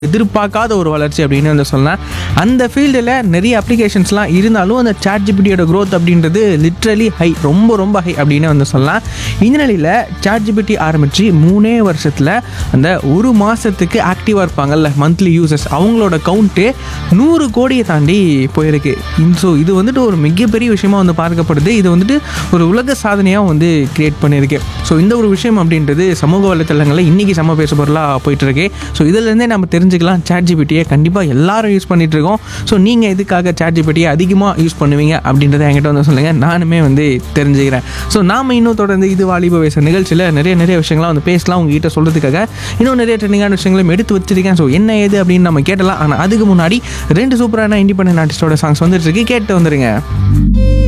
எதிர்பார்க்காத ஒரு வளர்ச்சி அப்படின்னு வந்து சொல்லலாம் அந்த ஃபீல்டில் நிறைய அப்ளிகேஷன்ஸ்லாம் இருந்தாலும் அந்த சாட் ஜிபிடியோட க்ரோத் அப்படின்றது லிட்ரலி ஹை ரொம்ப ரொம்ப ஹை அப்படின்னு வந்து சொல்லலாம் இந்த நிலையில் சாட் ஜிபிடி ஆரம்பித்து மூணே வருஷத்தில் அந்த ஒரு மாதத்துக்கு ஆக்டிவாக இருப்பாங்கல்ல மந்த்லி யூசர்ஸ் அவங்களோட கவுண்ட்டு நூறு கோடியை தாண்டி போயிருக்கு ஸோ இது வந்துட்டு ஒரு மிகப்பெரிய விஷயமா வந்து பார்க்கப்படுது இது வந்துட்டு ஒரு உலக சாதனையாக வந்து கிரியேட் பண்ணியிருக்கு ஸோ இந்த ஒரு விஷயம் அப்படின்றது சமூக வலைத்தளங்களில் இன்றைக்கி சம பேச பொருளாக போயிட்டுருக்கு ஸோ இதுலேருந்தே நம்ம தெரிஞ்சுக்கலாம் சாட் ஜிபிடியை கண்டிப்பாக எல்லாரும் யூஸ் பண்ணிட்டு இருக்கோம் ஸோ நீங்கள் எதுக்காக சாட் ஜிபிடியை அதிகமாக யூஸ் பண்ணுவீங்க அப்படின்றத என்கிட்ட வந்து சொல்லுங்கள் நானுமே வந்து தெரிஞ்சுக்கிறேன் ஸோ நாம் இன்னும் தொடர்ந்து இது வாலிப வயசு நிகழ்ச்சியில் நிறைய நிறைய விஷயங்கள்லாம் வந்து பேசலாம் உங்ககிட்ட சொல்கிறதுக்காக இன்னும் நிறைய ட்ரெண்டிங்கான விஷயங்களையும் எடுத்து வச்சிருக்கேன் ஸோ என்ன ஏது அப்படின்னு நம்ம கேட்டலாம் ஆனால் அதுக்கு முன்னாடி ரெண்டு சூப்பரான இண்டிபெண்டன்ட் ஆர்டிஸ்டோட சாங்ஸ் வந்துட்டு இருக்கு கேட்டு வந்துருங்க